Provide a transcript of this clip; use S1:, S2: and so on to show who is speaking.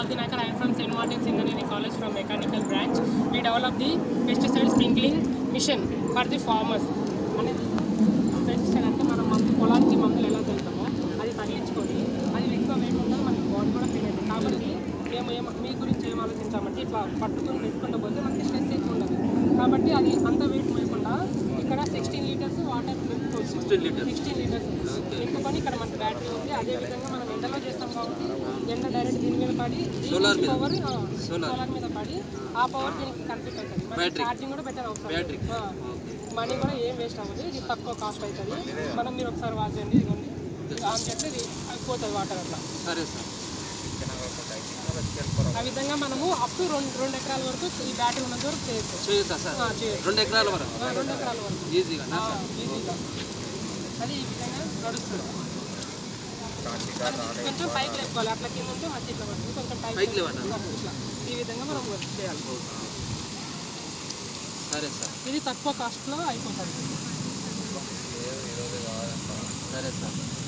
S1: Adinakar, I am from St. Martin's Engineering College from Mechanical Branch. We developed the pesticide sprinkling mission for the farmers. అనేది pesticide అంటే మనం మందు పొలానికి మందులు ఎలా తెలుతామో అది తగిలించుకొని అది ఎక్కువ వేయకుండా మనకి బాడీ కూడా క్లీన్ అవుతుంది కాబట్టి మేము ఏం మీ గురించి ఏం ఆలోచించామంటే ఇట్లా పట్టుకొని పెట్టుకుంటూ పోతే మనకి స్ట్రెస్ ఎక్కువ ఉండదు కాబట్టి అది అంత వెయిట్ వేయకుండా ఇక్కడ sixteen litres water
S2: sixteen litres
S1: sixteen litres ఎక్కుకొని ఇక్కడ మనకి బ్యాటరీ ఉంది అదే విధంగా మనం ఎండలో చేస్తాం కాబట్టి ఎండ డైరెక్ట్ దీని మీద పడి
S2: Solar మీద.
S1: Power
S2: Solar.
S1: సోలార్ మీద పడి ఆ పవర్ దీనికి కన్ఫ్యూట్ అవుతుంది
S2: Battery.
S1: ఛార్జింగ్ కూడా బెటర్ అవసరం
S2: బ్యాటరీ
S1: మనీ కూడా ఏం వేస్ట్ అవ్వదు ఇది తక్కువ కాస్ట్ అవుతుంది మనం మీరు ఒకసారి వాచ్ చేయండి ఇదిగోండి ఇది ఆన్ చేస్తే ఇది పోతుంది వాటర్ అట్లా
S2: సరే సార్
S1: ఆ విధంగా మనము అప్ టు రెండు రెండు ఎకరాల వరకు ఈ బ్యాటరీ ఉన్నంత వరకు చేయొచ్చు
S2: చేయొచ్చా సార్
S1: ఆ, చేయొచ్చు
S2: రెండు ఎకరాల వరకు
S1: ఆ, రెండు ఎకరాల వరకు
S2: ఈజీగా నా
S1: ఆ,
S2: సార్
S1: ఈజీగా అది ఈ విధంగా నడుస్తుంది కొంచెం పైకి లేపుకోవాలి అట్లా కింద ఉంటే మంచి ఇట్లా పడుతుంది కొంచెం పైకి
S2: పైకి లేవన్నా?
S1: లేపుకోవాలి. ఇట్లా ఈ విధంగా మనం వర్క్ చేయాలి
S2: సరే సార్
S1: ఇది తక్కువ కాస్ట్లో అయిపోతుంది
S2: సరే సార్